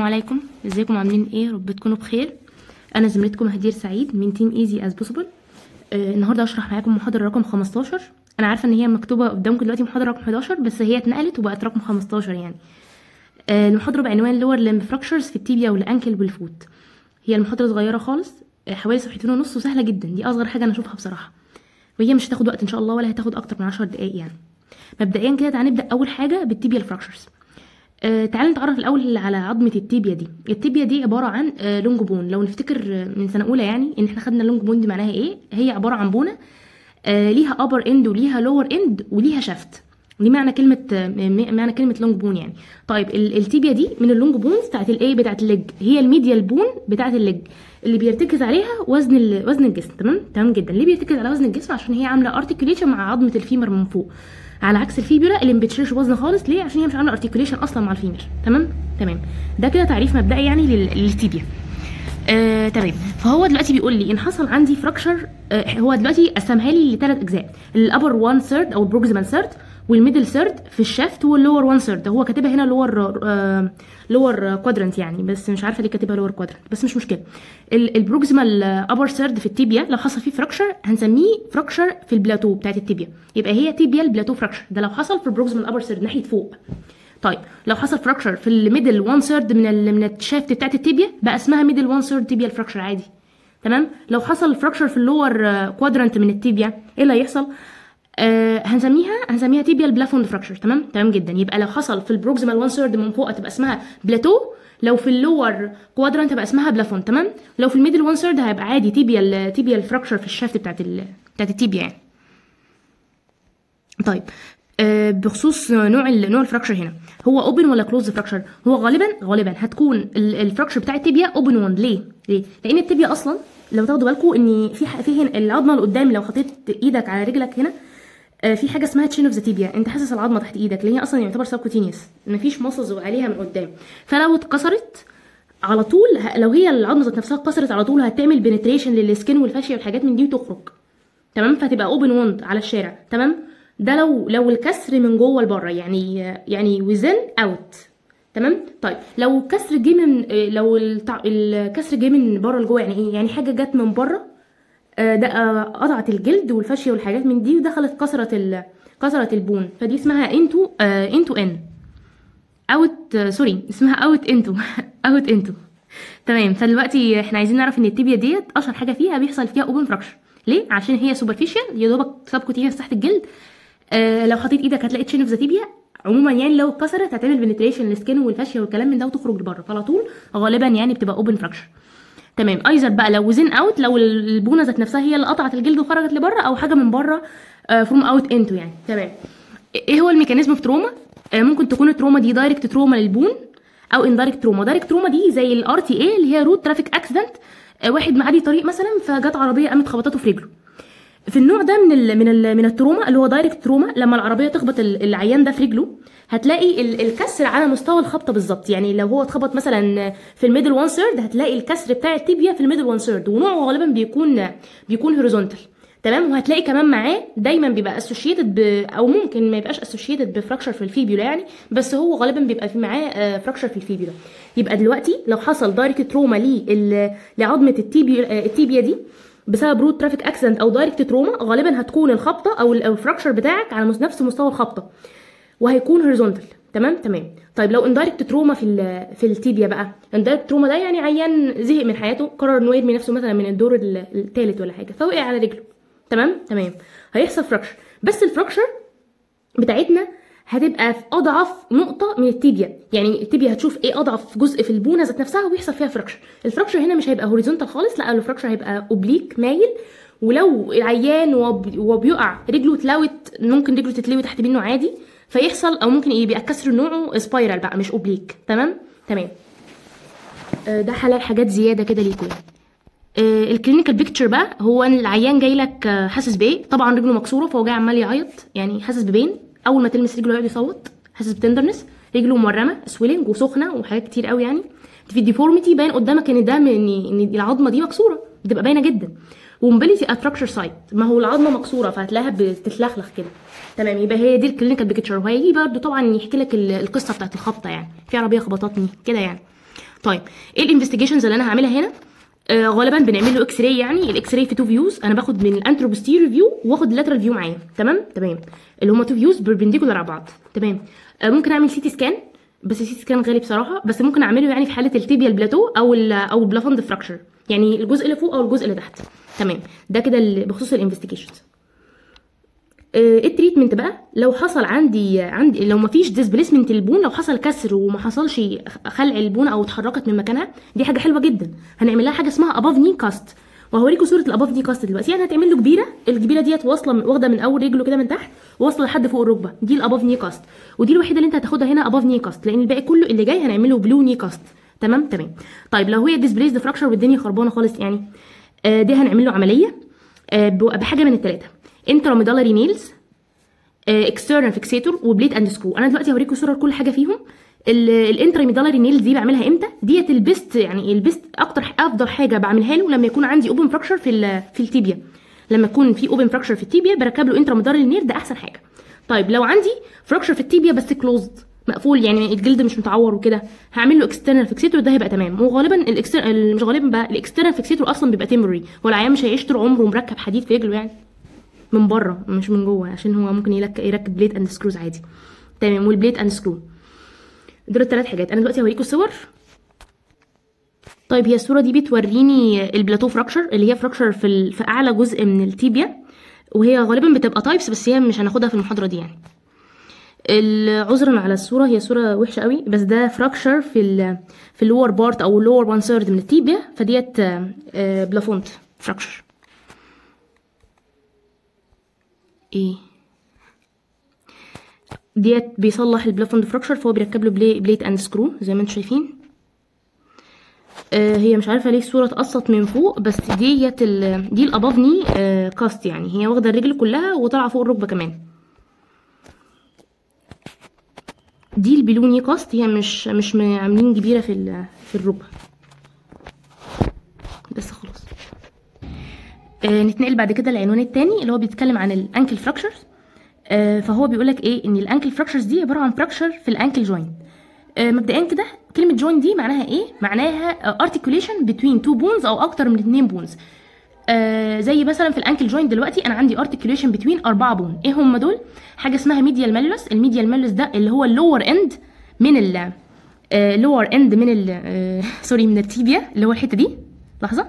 عليكم ازيكم عاملين ايه رب تكونوا بخير انا زميلتكم هدير سعيد من تيم ايزي از بوسيبل النهارده هشرح معاكم محاضره رقم 15 انا عارفه ان هي مكتوبه قدامكم دلوقتي محاضره رقم 11 بس هي اتنقلت وبقت رقم 15 يعني آه، المحاضره بعنوان لور لمب فراكشرز في التيبيا والانكل والفوت هي المحاضره صغيره خالص آه، حوالي صفحتين ونص وسهله جدا دي اصغر حاجه انا اشوفها بصراحه وهي مش هتاخد وقت ان شاء الله ولا هتاخد اكتر من 10 دقائق يعني مبدئيا كده تعالى نبدا اول حاجه بالتيبيا فراكشرز آه تعالى نتعرف الاول على عظمه التيبيا دي التيبيا دي عباره عن آه لونج بون لو نفتكر آه، من سنه اولى يعني ان احنا خدنا اللونج بون دي معناها ايه هي عباره عن بونه آه ليها ابر اند وليها لور اند وليها شافت دي معنى كلمه آه، م- معنى كلمه لونج بون يعني طيب ال- التيبيا دي من اللونج بونز بتاعت الايه بتاعت الليج هي الميديال بون بتاعت الليج اللي بيرتكز عليها وزن ال- وزن الجسم تمام تمام جدا ليه بيرتكز على وزن الجسم عشان هي عامله ارتكيوليشن مع عظمه الفيمر من فوق على عكس الفيبولا اللي ما بتشيلش وزن خالص ليه عشان هي مش عامله ارتكيوليشن اصلا مع الفيمر تمام تمام ده كده تعريف مبدئي يعني لل- للتيبيا آه، تمام فهو دلوقتي بيقول لي ان حصل عندي فراكشر آه هو دلوقتي قسمها لي لثلاث اجزاء الابر 1 ثيرد او البروكسيمال ثيرد والميدل ثيرد في الشافت واللور 1 ثيرد هو كاتبها هنا لور آه لور كوادرنت يعني بس مش عارفه ليه كاتبها لور كوادرنت بس مش مشكله البروكسيمال ابر ثيرد في التيبيا لو حصل فيه فراكشر هنسميه فراكشر في البلاتو بتاعت التيبيا يبقى هي تيبيال بلاتو فراكشر ده لو حصل في البروكسيمال ابر ثيرد ناحيه فوق طيب لو حصل فراكشر في الميدل 1 ثيرد من ال من الشافت بتاعت التيبيا بقى اسمها ميدل 1 ثيرد تيبيال فراكشر عادي تمام لو حصل فراكشر في اللور كوادرنت من التيبيا ايه اللي هيحصل آه هنسميها هنسميها تيبيال بلافوند فراكشر تمام تمام جدا يبقى لو حصل في البروكسيمال 1 ثيرد من فوق هتبقى اسمها بلاتو لو في اللور كوادرنت هتبقى اسمها بلافوند تمام لو في الميدل 1 ثيرد هيبقى عادي تيبيال تيبيال فراكشر في الشافت بتاعت ال بتاعت التيبيا يعني طيب آه، بخصوص نوع ال- نوع الفراكشر هنا هو اوبن ولا كلوز فراكشر هو غالبا غالبا هتكون ال- الفراكشر بتاع التibia اوبن وان ليه ليه لان التibia اصلا لو تاخدوا بالكم ان في ح- في هنا العظمه اللي قدام لو حطيت ايدك على رجلك هنا آه، في حاجه اسمها تشين اوف ذا تيبيا انت حاسس العظمه تحت ايدك اللي هي اصلا يعتبر سبكوتينيوس مفيش ماسلز عليها من قدام فلو اتكسرت على طول ه- لو هي العظمه ذات نفسها اتكسرت على طول هتعمل بنتريشن للسكين والفاشيه والحاجات من دي وتخرج تمام فهتبقى اوبن وند على الشارع تمام ده لو لو الكسر من جوه لبره يعني يعني وزن اوت تمام طيب لو الكسر جه من لو التع... الكسر جه من بره لجوه يعني ايه يعني حاجه جت من بره آه، ده آه، قطعت الجلد والفاشيه والحاجات من دي ودخلت كسرت ال... كسرت البون فدي اسمها انتو آه انتو ان اوت آه، سوري اسمها اوت انتو اوت انتو تمام فدلوقتي احنا عايزين نعرف ان التيبيا ديت اشهر حاجه فيها بيحصل فيها اوبن فراكشر ليه عشان هي سوبرفيشال يا دوبك سبكوتينيوس تحت الجلد آه لو حطيت ايدك هتلاقي تشين اوف ذا تيبيا عموما يعني لو اتكسرت هتعمل بنتريشن للسكين والفاشيه والكلام من ده وتخرج لبره فعلى طول غالبا يعني بتبقى اوبن فراكشر تمام ايزر بقى لو وزن اوت لو البونه ذات نفسها هي اللي قطعت الجلد وخرجت لبره او حاجه من بره فروم اوت انتو يعني تمام ايه هو الميكانيزم في تروما آه، ممكن تكون التروما دي دايركت تروما للبون او اندايركت تروما دايركت تروما دي زي الار تي اي اللي هي روت ترافيك اكسيدنت واحد معدي طريق مثلا فجت عربيه قامت خبطته في رجله في النوع ده من ال من ال من التروما اللي هو دايركت تروما لما العربيه تخبط ال- العيان ده في رجله هتلاقي ال- الكسر على مستوى الخبطه بالظبط يعني لو هو اتخبط مثلا في الميدل 1 ثيرد هتلاقي الكسر بتاع التيبيا في الميدل 1 ثيرد ونوعه غالبا بيكون بيكون هوريزونتال تمام وهتلاقي كمان معاه دايما بيبقى اسوشيتد ب او ممكن ما يبقاش اسوشيتد بفراكشر في الفيبيولا يعني بس هو غالبا بيبقى في معاه فراكشر في الفيبيولا يبقى دلوقتي لو حصل دايركت تروما ليه لعظمه التيبيا التيبيا دي بسبب روت ترافيك اكسيدنت او دايركت تروما غالبا هتكون الخبطه او ال- أو الفراكشر بتاعك على مس- نفس مستوى الخبطه وهيكون هوريزونتال تمام تمام طيب لو اندايركت تروما في ال في التيبيا بقى اندايركت تروما ده يعني عيان زهق من حياته قرر انه يرمي نفسه مثلا من الدور الثالث ولا حاجه فوقع على رجله تمام تمام هيحصل فراكشر بس الفراكشر بتاعتنا هتبقى في اضعف نقطه من التيبيا يعني التيبيا هتشوف ايه اضعف جزء في البونه ذات نفسها وبيحصل فيها فراكشر الفراكشر هنا مش هيبقى هوريزونتال خالص لا الفراكشر هيبقى اوبليك مايل ولو العيان وب- وبيقع رجله اتلوت ممكن رجله تتلوي تحت منه عادي فيحصل او ممكن يبقى كسر نوعه سبايرال بقى مش اوبليك تمام تمام آه، ده حلال حاجات زياده كده ليكوا يعني. آه، الكلينيكال بيكتشر بقى هو ان العيان جاي لك آه، حاسس بايه طبعا رجله مكسوره فهو جاي عمال يعيط يعني حاسس ببين اول ما تلمس رجله يقعد يصوت حاسس بتندرنس رجله مورمه سويلنج وسخنه وحاجات كتير قوي يعني في الديفورميتي باين قدامك ان ده من- ان ان العظمه دي مكسوره بتبقى باينه جدا وموبيليتي اتراكشر سايت ما هو العظمه مكسوره فهتلاقيها بتتلخلخ كده تمام يبقى هي دي الكلينيكال بيكتشر وهيجي برده طبعا يحكي لك ال- القصه بتاعت الخبطه يعني في عربيه خبطتني كده يعني طيب ايه الانفستيجيشنز اللي انا هعملها هنا آه غالبا بنعمل له اكس راي يعني الاكس راي في تو فيوز انا باخد من الانتروبوستيريور فيو واخد اللاترال فيو معايا تمام تمام اللي هما تو فيوز بيربنديكولار على بعض تمام آه ممكن اعمل سي تي سكان بس السي تي سكان غالي بصراحه بس ممكن اعمله يعني في حاله التيبيال بلاتو او ال او البلافند فراكشر يعني الجزء اللي فوق او الجزء اللي تحت تمام ده كده ال- بخصوص الانفستيجيشنز ايه التريتمنت بقى لو حصل عندي عندي لو ما فيش ديسبليسمنت البون لو حصل كسر وما حصلش خلع البون او اتحركت من مكانها دي حاجه حلوه جدا هنعمل لها حاجه اسمها اباف ني كاست وهوريكم صوره الاباف ني كاست دلوقتي يعني هتعمل له كبيره الكبيره ديت واصله من- واخده من اول رجله كده من تحت واصله لحد فوق الركبه دي الاباف ني كاست ودي الوحيده اللي انت هتاخدها هنا اباف ني كاست لان الباقي كله اللي جاي هنعمله بلو ني كاست تمام تمام طيب لو هي ديسبليسد فراكشر والدنيا خربانه خالص يعني آه دي هنعمل له عمليه آه ب- بحاجه من الثلاثه انتراميدالري نيلز اكسترنال فيكسيتور وبليت اند سكرو انا دلوقتي هوريكم صور كل حاجه فيهم الانتراميدالري نيلز دي بعملها امتى ديت البيست يعني البيست اكتر افضل حاجه بعملها له لما يكون عندي اوبن فراكشر في ال في التيبيا لما يكون في اوبن فراكشر في التيبيا بركب له انتراميدالري نيل ده احسن حاجه طيب لو عندي فراكشر في التيبيا بس كلوزد مقفول يعني الجلد مش متعور وكده هعمل له اكسترنال فيكسيتور ده هيبقى تمام وغالبا الاكسترنال مش غالبا بقى الاكسترنال فيكسيتور اصلا بيبقى تيموري والعيان مش هيعيش طول عمره مركب حديد في رجله يعني من بره مش من جوه عشان هو ممكن يلك يركب بليت اند سكروز عادي تمام والبليت اند سكرو دول الثلاث حاجات انا دلوقتي هوريكم الصور طيب هي الصوره دي بتوريني البلاتو فراكشر اللي هي فراكشر في ال... في اعلى جزء من التيبيا وهي غالبا بتبقى تايبس بس هي مش هناخدها في المحاضره دي يعني ال- عذرا على الصوره هي صوره وحشه قوي بس ده فراكشر في ال في اللور بارت او اللور وان ثيرد من التيبيا فديت آه، آه، بلافونت فراكشر ايه ديت بيصلح البلافوند فراكشر فهو بيركب له بلي بليت اند سكرو زي ما انتم شايفين آه هي مش عارفه ليه الصوره اتقصت من فوق بس ديت ال- دي الابافني آه كاست يعني هي واخده الرجل كلها وطالعه فوق الركبه كمان دي البلوني كاست هي مش مش م- عاملين كبيره في ال- في الركبه بس خلاص آه نتنقل بعد كده العنوان التاني اللي هو بيتكلم عن الانكل فراكشرز آه فهو بيقول لك ايه ان الانكل فراكشرز دي عباره عن فراكشر في الانكل جوينت آه مبدئيا كده كلمه جوينت دي معناها ايه معناها ارتكوليشن بتوين تو بونز او اكتر من اتنين بونز آه زي مثلا في الانكل جوينت دلوقتي انا عندي ارتكوليشن بتوين اربعه بون ايه هم دول حاجه اسمها ميديال مالوس الميديال مالوس ده اللي هو اللور اند من ال لور اند من ال آه سوري من التيبيا اللي هو الحته دي لحظه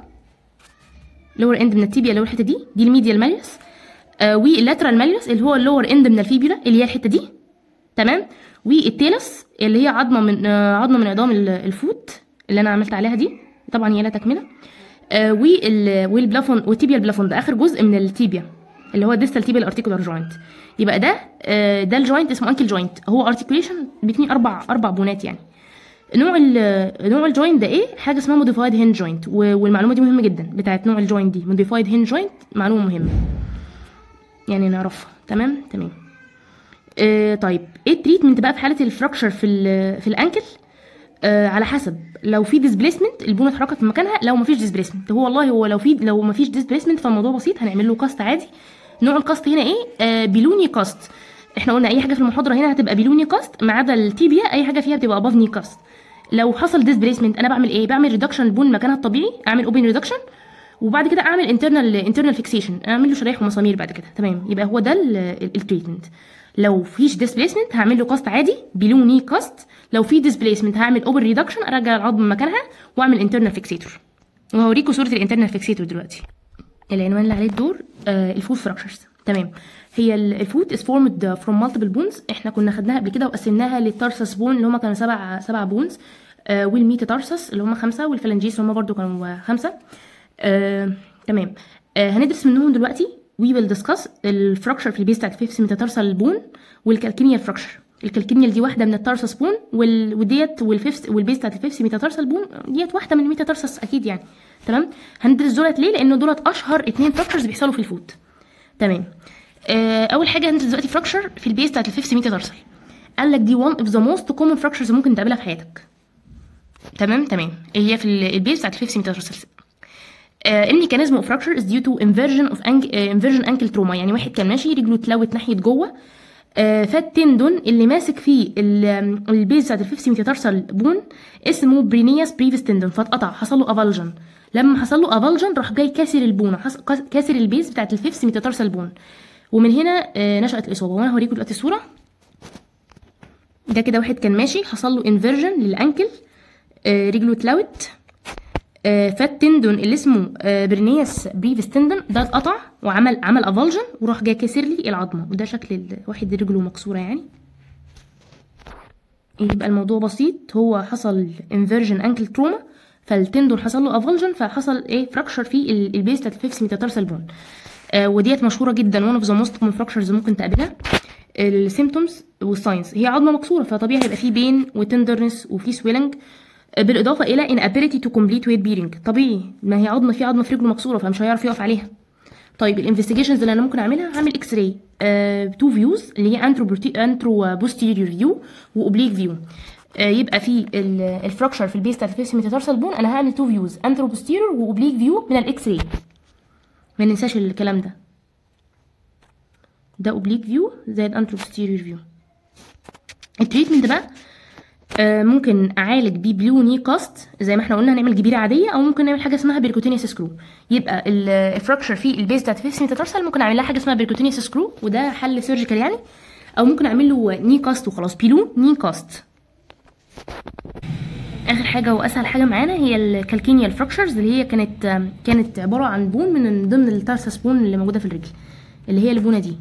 لور اند من التيبيا اللي هو الحته دي دي الميديال ماليوس آه واللاترال ماليوس اللي هو اللور اند من الفيبولا اللي هي الحته دي تمام والتيلس اللي هي عظمه من آه عظمه من عظام ال- الفوت اللي انا عملت عليها دي طبعا هي لها تكمله آه وال والبلافون والتيبيا البلافون ده اخر جزء من التيبيا اللي هو ديستال تيبيا ارتيكولار جوينت يبقى ده آه ده الجوينت اسمه انكل جوينت هو ارتكوليشن بين اربع اربع بونات يعني نوع ال نوع الجوينت ده ايه حاجه اسمها موديفايد هيند جوينت والمعلومه دي مهمه جدا بتاعت نوع الجوينت دي موديفايد هيند جوينت معلومه مهمه يعني نعرفها تمام تمام آه طيب ايه التريتمنت بقى في حاله الفراكشر في ال في الانكل آه على حسب لو في ديسبليسمنت البونه اتحركت في مكانها لو مفيش ديسبليسمنت هو والله هو لو في لو مفيش ديسبليسمنت فالموضوع بسيط هنعمل له كاست عادي نوع الكاست هنا ايه آه بيلوني كاست احنا قلنا اي حاجه في المحاضره هنا هتبقى بيلوني كاست ما عدا التيبيا اي حاجه فيها بتبقى اباف ني كاست لو حصل ديسبليسمنت انا بعمل ايه بعمل ريدكشن البون مكانها الطبيعي اعمل اوبن ريدكشن وبعد كده اعمل انترنال انترنال فيكسيشن اعمل له شرايح ومسامير بعد كده تمام يبقى هو ده التريتمنت لو فيش ديسبليسمنت هعمل له كاست عادي بلو ني كاست لو في ديسبليسمنت هعمل اوبن ريدكشن ارجع العظم مكانها واعمل انترنال فيكسيتور وهوريكم صوره الانترنال فيكسيتور دلوقتي العنوان اللي عليه الدور آه الفوت فراكشرز تمام هي ال- الفوت از فورمد فروم مالتيبل بونز احنا كنا خدناها قبل كده وقسمناها للتارسس بون اللي هم كانوا سبع سبع بونز آه والميتا تارسس اللي هم خمسه والفلانجيس اللي هم برضو كانوا خمسه آه تمام آه هندرس منهم دلوقتي وي ويل ديسكاس الفراكشر في البيس بتاعت الفيفس ميتاتارسال بون والكالكينيال فراكشر الكالكينيال دي واحده من التارسس بون وال... وديت والفيفس والبيس بتاعت الفيفس ميتاتارسال بون ديت واحده من الميتاتارسس اكيد يعني تمام هندرس دولت ليه لانه دولت اشهر اتنين فراكشرز بيحصلوا في الفوت تمام آه اول حاجه هندرس دلوقتي فراكشر في البيس بتاعت الفيفس ميتاتارسال قال لك دي one of the most common fractures ممكن تقابلها في حياتك تمام تمام هي في ال- البيس بتاعت الفيفس ميتاتارسال آه الميكانيزم اوف فراكشر از ديو تو انفيرجن اوف انكل انفيرجن انكل تروما يعني واحد كان ماشي رجله اتلوت ناحيه جوه آه، فالتندون اللي ماسك فيه ال- البيز بتاعت الفيفسي ميتاتارسال بون اسمه برينياس بريفيس تندون فاتقطع حصل له افالجن لما حصل له افالجن راح جاي كاسر البون حص- كاس- كاسر البيز بتاعت الفيفسي ميتاتارسال بون ومن هنا آه، نشأت الإصابة وأنا هوريكم دلوقتي الصورة ده كده واحد كان ماشي حصل له انفيرجن للأنكل آه، رجله اتلوت آه، فالتندون اللي اسمه آه، برنياس بريفيس تندون ده اتقطع وعمل عمل افالجن وراح جاي كسر لي العظمه وده شكل الواحد رجله مكسوره يعني يبقى الموضوع بسيط هو حصل انفيرجن انكل تروما فالتندون حصل له افالجن فحصل ايه فراكشر في ال- البيز بتاعت الفيفس ميتاتارسال بون آه وديت مشهوره جدا وان اوف ذا موست كومن فراكشرز ممكن تقابلها السيمتومز والساينس هي عظمه مكسوره فطبيعي هيبقى فيه بين وتندرنس وفي سويلنج بالاضافه الى inability to complete weight bearing طبيعي ما هي عظمه في عظمه في رجله مكسوره فمش هيعرف يقف عليها طيب الانفستيجيشنز اللي انا ممكن اعملها هعمل اكس راي تو فيوز اللي هي انترو انترو بوستيريور فيو واوبليك فيو يبقى في الفراكشر في البيس بتاعت الفيس ميتاتارسال بون انا هعمل تو فيوز انترو بوستيريور واوبليك فيو من الاكس راي ما ننساش الكلام ده ده اوبليك فيو زائد انترو بوستيريور فيو التريتمنت بقى آه، ممكن اعالج بيه بلو ني كاست زي ما احنا قلنا هنعمل جبيره عاديه او ممكن نعمل حاجه اسمها بيركوتينيوس سكرو يبقى الفراكشر في البيز بتاعت فيس ميتاتارسال ممكن اعمل لها حاجه اسمها بيركوتينيوس سكرو وده حل سيرجيكال يعني او ممكن اعمل له ني كاست وخلاص بيلو ني كاست اخر حاجه واسهل حاجه معانا هي الكالكينيال فراكشرز اللي هي كانت آم، كانت عباره عن بون من ضمن التارسس بون اللي موجوده في الرجل اللي هي البونه دي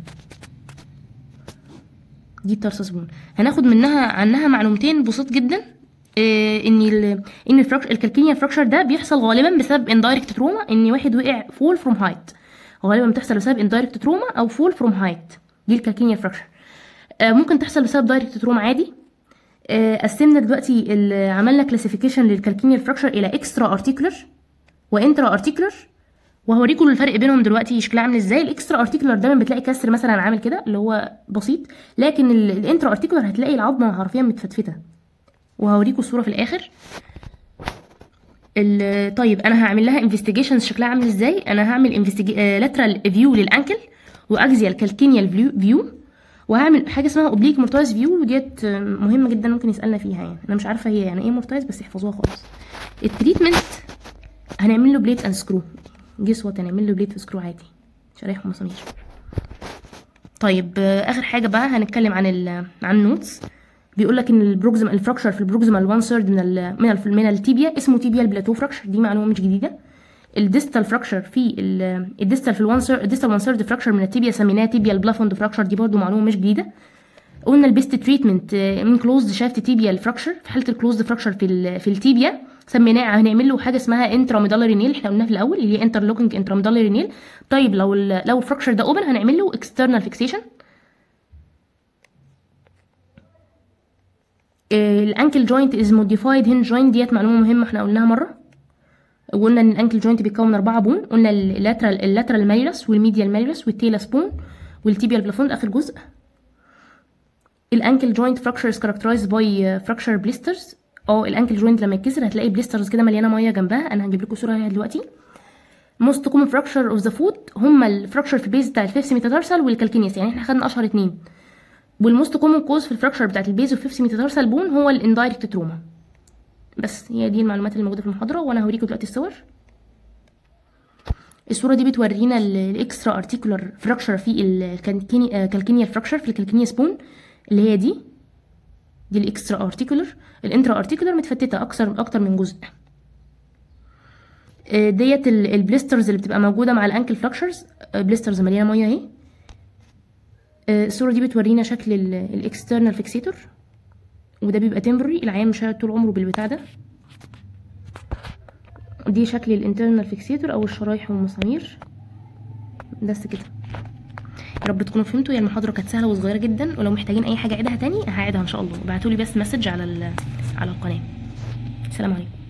دي التارسس بون هناخد منها عنها معلومتين بسيط جدا إيه ان ال ان الفراكشر الكالكينيا فراكشر ده بيحصل غالبا بسبب اندايركت تروما ان واحد وقع فول فروم هايت غالبا بتحصل بسبب اندايركت تروما او فول فروم هايت دي الكالكينيا فراكشر آه ممكن تحصل بسبب دايركت تروما عادي آه قسمنا دلوقتي ال- عملنا كلاسيفيكيشن للكالكينيا فراكشر الى اكسترا ارتيكولر وانترا ارتيكولر وهوريكم الفرق بينهم دلوقتي شكلها عامل ازاي الاكسترا ارتيكولار دايما بتلاقي كسر مثلا عامل كده اللي هو بسيط لكن ال- الانترا ارتيكولار هتلاقي العظمه حرفيا متفتفته وهوريكم الصوره في الاخر ال- طيب انا هعمل لها انفستيجيشنز شكلها عامل ازاي انا هعمل لاترال فيو للانكل واكزيال كالكينيال فيو وهعمل حاجه اسمها اوبليك مورتايز فيو وديت مهمه جدا ممكن يسالنا فيها يعني انا مش عارفه هي يعني ايه مورتايز بس احفظوها خالص التريتمنت هنعمل له بليت اند سكرو جيس وات هنعمل له بليت وسكرو عادي شرايح ومسامير طيب آه، اخر حاجه بقى هنتكلم عن ال عن النوتس بيقول لك ان البروكسيم الفراكشر في البروكسيمال 1 ثيرد من ال من ال من التيبيا اسمه تيبيال بلاتو فراكشر دي معلومه مش جديده الديستال فراكشر في ال- الديستال في ال 1 ثيرد الديستال 1 ثيرد فراكشر من التيبيا سميناه تيبيال بلافوند فراكشر دي برضو معلومه مش جديده قلنا البيست تريتمنت من كلوزد شافت تيبيال فراكشر في حاله الكلوزد فراكشر في ال في التيبيا سميناه هنعمل له حاجه اسمها انتراميدالري نيل احنا قلناها في الاول اللي هي انترلوكينج انتراميدالري نيل طيب لو ال لو الفراكشر ده اوبن هنعمل له اكسترنال فيكسيشن الانكل جوينت از موديفايد هين جوينت ديت معلومه مهمه احنا قلناها مره وقلنا ان الانكل جوينت بيتكون من اربعه بون قلنا اللاترال اللاترال ماليوس والميديال ماليوس والتيلاس بون والتيبيال بلافوند اخر جزء الانكل جوينت فراكشر از كاركترايزد باي فراكشر بليسترز اه الانكل جوينت لما يتكسر هتلاقي بليسترز كده مليانه ميه جنبها انا هجيب لكم صوره عليها دلوقتي موست كومن فراكشر اوف ذا فوت هما الفراكشر في البيز بتاع الفيفس ميتاتارسال والكالكينيس يعني احنا خدنا اشهر اتنين والموست كومن كوز في الفراكشر بتاعت البيز والفيفس ميتاتارسال بون هو الاندايركت تروما بس هي دي المعلومات اللي موجوده في المحاضره وانا هوريكم دلوقتي الصور الصوره دي بتورينا الاكسترا ارتيكولار فراكشر في الكالكينيال فراكشر في الكالكينيا سبون اللي هي دي دي الاكسترا ارتيكولار الانترا ارتيكولار متفتته اكثر اكتر من جزء آه، ديت ال- البليسترز اللي بتبقى موجوده مع الانكل فراكشرز بليسترز مليانه ميه اهي آه، الصوره دي بتورينا شكل الاكسترنال فيكسيتور وده بيبقى تمبري العيان مش هيقعد طول عمره بالبتاع ده دي شكل الانترنال فيكسيتور او الشرايح والمسامير بس كده يا رب تكونوا فهمتوا هي المحاضره كانت سهله وصغيره جدا ولو محتاجين اي حاجه اعيدها تاني هعيدها ان شاء الله ابعتولي بس مسج على ال- على القناه السلام عليكم